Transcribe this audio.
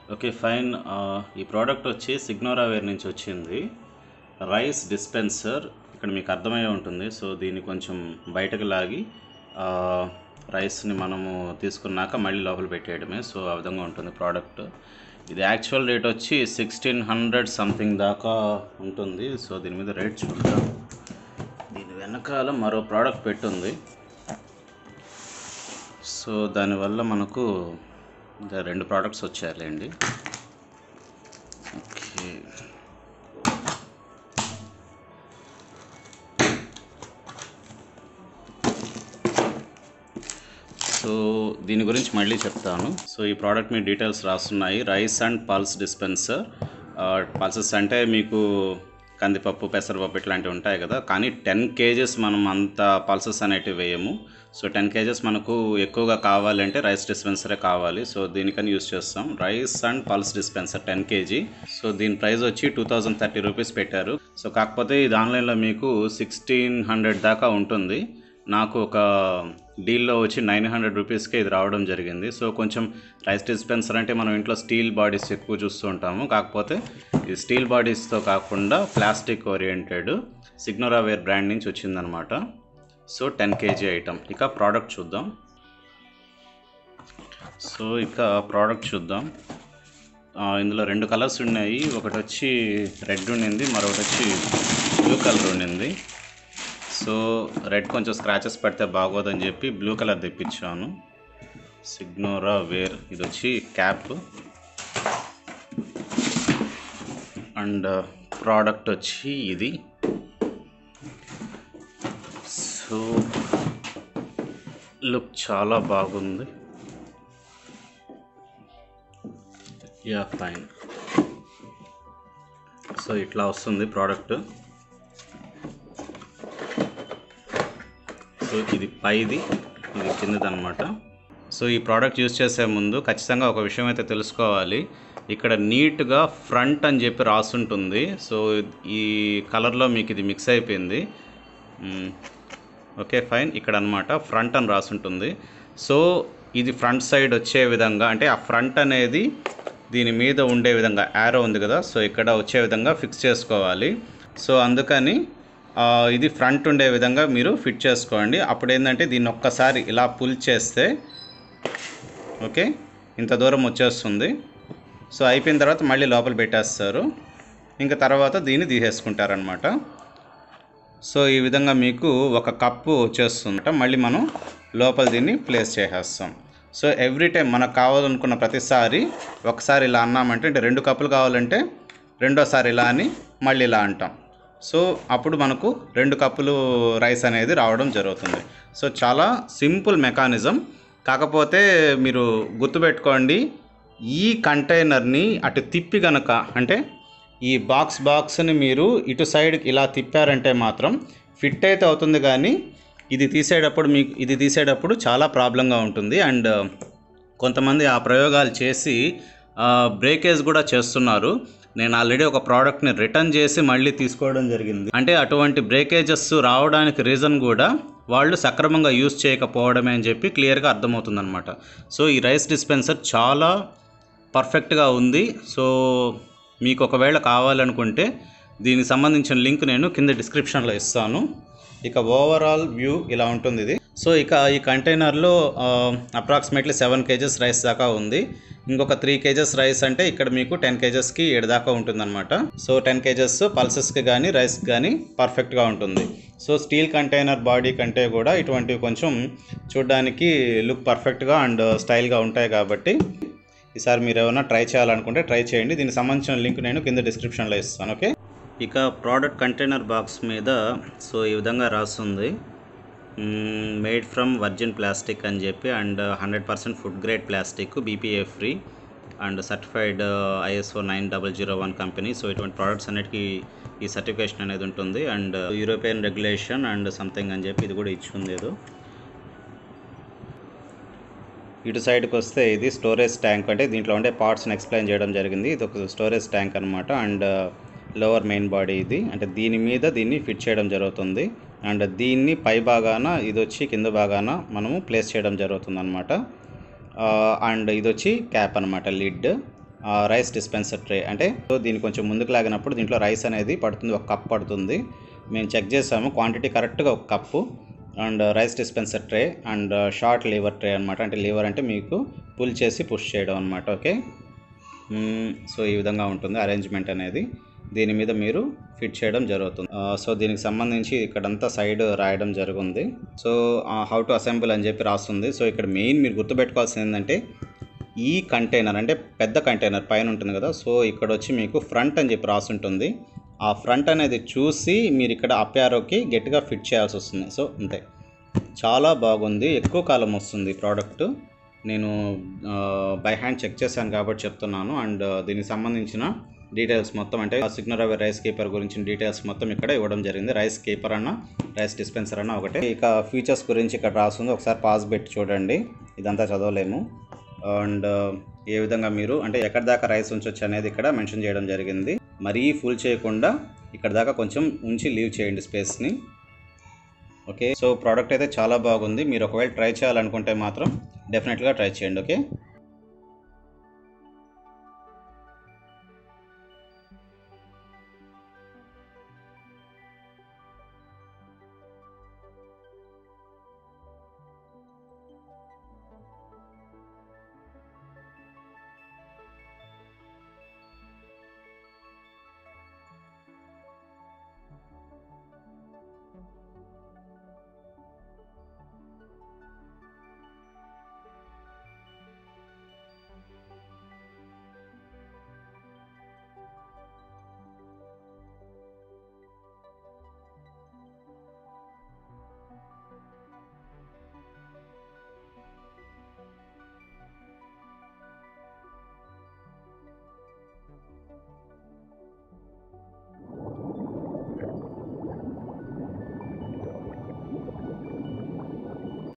Okay fine ఆ, ఈ product వచ్చి సిగ్నోరా వేర్ నుంచి వచ్చింది రైస్ డిస్పెన్సర్ ఇక్కడ మీకు అర్థమయ్యే ఉంటుంది సో దీన్ని కొంచెం బయటకు లాగి ఆ, రైస్ని మనము తీసుకున్నాక మళ్ళీ లోపల పెట్టేయడమే సో ఆ విధంగా ఉంటుంది ప్రోడక్ట్ ఇది యాక్చువల్ రేట్ వచ్చి సిక్స్టీన్ హండ్రెడ్ సంథింగ్ దాకా ఉంటుంది సో దీని మీద రేట్ చూద్దాం దీని వెనకాల మరో ప్రోడక్ట్ పెట్టుంది సో దానివల్ల మనకు ఇంకా రెండు ప్రోడక్ట్స్ వచ్చారులేండి ఓకే సో దీని గురించి మళ్ళీ చెప్తాను సో ఈ ప్రోడక్ట్ మీ డీటెయిల్స్ రాస్తున్నాయి rice and pulse dispenser pulses అంటే మీకు కందిపప్పు పెసరపప్పు ఇట్లాంటివి ఉంటాయి కదా కానీ టెన్ కేజెస్ మనం అంత పల్సెస్ అనేటివి వేయము సో టెన్ కేజెస్ మనకు ఎక్కువగా కావాలంటే రైస్ డిస్పెన్సరే కావాలి సో దీనికని యూస్ చేస్తాం rice and pulse dispenser ten KG so దీని ప్రైస్ వచ్చి టూ థౌజండ్ థర్టీ రూపీస్ పెట్టారు సో కాకపోతే ఇది ఆన్లైన్లో మీకు సిక్స్టీన్ హండ్రెడ్ దాకా ఉంటుంది నాకు ఒక డీల్లో వచ్చి నైన్ హండ్రెడ్ రూపీస్కే ఇది రావడం జరిగింది సో కొంచెం రైస్ డిస్పెన్సర్ అంటే మనం ఇంట్లో స్టీల్ బాడీస్ ఎక్కువ చూస్తూ ఉంటాము కాకపోతే ఇది స్టీల్ బాడీస్తో కాకుండా plastic oriented Signoraware brand నుంచి వచ్చిందనమాట సో టెన్ కేజీ ఐటమ్ ఇక ప్రోడక్ట్ చూద్దాం సో ఇక ప్రోడక్ట్ చూద్దాం ఆ, ఇందులో రెండు కలర్స్ ఉన్నాయి ఒకటి వచ్చి రెడ్ ఉండింది మరొకటి వచ్చి బ్లూ కలర్ ఉండింది సో రెడ్ కొంచెం స్క్రాచెస్ పడితే బాగోదని చెప్పి బ్లూ కలర్ తెప్పించాను సిగ్నోరా వేర్ ఇది వచ్చి క్యాప్ అండ్ ప్రోడక్ట్ వచ్చి ఇది సో లుక్ చాలా బాగుంది యా ఫైన్ సో ఇట్లా వస్తుంది ప్రోడక్ట్ సో ఇది పైది ఇది కిందది అనమాట సో ఈ ప్రోడక్ట్ యూస్ చేసే ముందు ఖచ్చితంగా ఒక విషయం అయితే తెలుసుకోవాలి ఇక్కడ నీట్గా ఫ్రంట్ అని చెప్పి రాసుంటుంది సో ఈ కలర్లో మీకు ఇది మిక్స్ అయిపోయింది మ్మ్. ఓకే ఫైన్ ఇక్కడ అనమాట ఫ్రంట్ అని రాసుంటుంది సో ఇది ఫ్రంట్ సైడ్ వచ్చే విధంగా అంటే ఆ ఫ్రంట్ అనేది దీని మీద ఉండే విధంగా యారో ఉంది కదా సో ఇక్కడ వచ్చే విధంగా ఫిక్స్ చేసుకోవాలి సో అందుకని ఆ, ఇది ఫ్రంట్ ఉండే విధంగా మీరు ఫిట్ చేసుకోండి అప్పుడు ఏంటంటే దీన్ని ఒక్కసారి ఇలా పుల్ చేస్తే ఓకే ఇంత దూరం వచ్చేస్తుంది సో అయిపోయిన తర్వాత మళ్ళీ లోపల పెట్టేస్తారు ఇంకా తర్వాత దీన్ని తీసేసుకుంటారనమాట సో ఈ విధంగా మీకు ఒక కప్పు వచ్చేస్తుంది మళ్ళీ మనం లోపల దీన్ని ప్లేస్ చేసేస్తాం సో ఎవ్రీ టైం మనకు కావాలనుకున్న ప్రతిసారి ఒకసారి ఇలా అన్నామంటే అంటే రెండు కప్పులు కావాలంటే రెండోసారి ఇలా అని మళ్ళీ ఇలా అంటాం సో అప్పుడు మనకు రెండు కప్పులు రైస్ అనేది రావడం జరుగుతుంది సో చాలా సింపుల్ మెకానిజం కాకపోతే మీరు గుర్తుపెట్టుకోండి ఈ కంటైనర్ని అటు తిప్పి గనక అంటే ఈ బాక్స్ బాక్స్ని మీరు ఇటు సైడ్కి ఇలా తిప్పారంటే మాత్రం ఫిట్ అయితే అవుతుంది కానీ ఇది తీసేటప్పుడు మీకు ఇది తీసేటప్పుడు చాలా ప్రాబ్లంగా ఉంటుంది అండ్ కొంతమంది ఆ ప్రయోగాలు చేసి బ్రేకేజ్ కూడా చేస్తున్నారు నేను ఆల్రెడీ ఒక ప్రోడక్ట్ని రిటర్న్ చేసి మళ్ళీ తీసుకోవడం జరిగింది అంటే అటువంటి బ్రేకేజెస్ రావడానికి రీజన్ కూడా వాళ్ళు సక్రమంగా యూస్ చేయకపోవడమే అని చెప్పి క్లియర్గా అర్థమవుతుందన్నమాట సో ఈ రైస్ డిస్పెన్సర్ చాలా పర్ఫెక్ట్గా ఉంది సో మీకు ఒకవేళ కావాలనుకుంటే దీనికి సంబంధించిన లింక్ నేను కింద డిస్క్రిప్షన్లో ఇస్తాను ఇక ఓవరాల్ వ్యూ ఇలా ఉంటుంది ఇది సో ఇక ఈ కంటైనర్లో అప్రాక్సిమేట్లీ సెవెన్ కేజెస్ రైస్ దాకా ఉంది ఇంకొక త్రీ కేజెస్ రైస్ అంటే ఇక్కడ మీకు టెన్ కేజెస్కి ఏడు దాకా ఉంటుందన్నమాట సో టెన్ కేజెస్ పల్సెస్కి కానీ రైస్కి కానీ పర్ఫెక్ట్గా ఉంటుంది సో స్టీల్ కంటైనర్ బాడీ కంటే కూడా ఇటువంటివి కొంచెం చూడడానికి లుక్ పర్ఫెక్ట్గా అండ్ స్టైల్గా ఉంటాయి కాబట్టి ఈసారి మీరు ఏమైనా ట్రై చేయాలనుకుంటే ట్రై చేయండి దీనికి సంబంధించిన లింక్ నేను కింద డిస్క్రిప్షన్లో ఇస్తాను ఓకే ఇక ప్రోడక్ట్ కంటైనర్ బాక్స్ మీద సో ఈ విధంగా రాస్తుంది మేడ్ ఫ్రమ్ వర్జిన్ ప్లాస్టిక్ అని చెప్పి and hundred percent food grade plastic BPA free and certified ISO nine double zero one company so ఇటువంటి ప్రోడక్ట్స్ అన్నిటికీ ఈ సర్టిఫికేషన్ అనేది ఉంటుంది and European regulation and something అని చెప్పి ఇది కూడా ఇచ్చింది ఏదో ఇటు సైడ్కి వస్తే ఇది స్టోరేజ్ ట్యాంక్ అంటే దీంట్లో ఉండే పార్ట్స్ని ఎక్స్ప్లెయిన్ చేయడం జరిగింది ఇది ఒక స్టోరేజ్ ట్యాంక్ అనమాట అండ్ లోవర్ మెయిన్ బాడీ ఇది అంటే దీని మీద దీన్ని ఫిట్ చేయడం జరుగుతుంది అండ్ దీన్ని పై భాగాన ఇది వచ్చి కింద భాగాన మనము ప్లేస్ చేయడం జరుగుతుంది అనమాట అండ్ ఇది వచ్చి క్యాప్ అనమాట లిడ్ రైస్ డిస్పెన్సర్ ట్రే అంటే సో దీన్ని కొంచెం ముందుకు లాగినప్పుడు దీంట్లో రైస్ అనేది పడుతుంది ఒక కప్ పడుతుంది మేము చెక్ చేసాము క్వాంటిటీ కరెక్ట్గా ఒక cup and rice dispenser tray and short lever tray అనమాట అంటే లీవర్ అంటే మీకు పుల్ చేసి పుష్ చేయడం అనమాట ఓకే సో ఈ విధంగా ఉంటుంది అరేంజ్మెంట్ అనేది దీని మీద మీరు ఫిట్ చేయడం జరుగుతుంది ఆ, సో దీనికి సంబంధించి ఇక్కడంతా సైడ్ రాయడం జరుగుంది సో హౌ టు అసెంబుల్ అని చెప్పి రాస్తుంది సో ఇక్కడ మెయిన్ మీరు గుర్తుపెట్టుకోవాల్సింది ఏంటంటే ఈ కంటైనర్ అంటే పెద్ద కంటైనర్ పైన ఉంటుంది కదా సో ఇక్కడ వచ్చి మీకు ఫ్రంట్ అని చెప్పి రాసుంటుంది ఆ ఫ్రంట్ అనేది చూసి మీరు ఇక్కడ అప్యారోకి గట్టిగా ఫిట్ చేయాల్సి వస్తుంది సో అంతే చాలా బాగుంది ఎక్కువ కాలం వస్తుంది ప్రోడక్ట్ నేను బై హ్యాండ్ చెక్ చేశాను కాబట్టి చెప్తున్నాను అండ్ దీనికి సంబంధించిన డీటెయిల్స్ మొత్తం అంటే సిగ్నర్ అవే రైస్ కీపర్ గురించిన డీటెయిల్స్ మొత్తం ఇక్కడ ఇవ్వడం జరిగింది రైస్ కీపర్ అన్న రైస్ డిస్పెన్సర్ అన్న ఒకటే ఇక ఫీచర్స్ గురించి ఇక్కడ రాస్తుంది ఒకసారి పాస్ పెట్టి చూడండి ఇదంతా చదవలేము అండ్ ఏ విధంగా మీరు అంటే ఎక్కడి దాకా రైస్ ఉంచొచ్చు అనేది ఇక్కడ మెన్షన్ చేయడం జరిగింది మరీ ఫుల్ చేయకుండా ఇక్కడ దాకా కొంచెం ఉంచి లీవ్ చేయండి స్పేస్ని ఓకే సో ప్రోడక్ట్ అయితే చాలా బాగుంది మీరు ఒకవేళ ట్రై చేయాలనుకుంటే మాత్రం డెఫినెట్గా ట్రై చేయండి ఓకే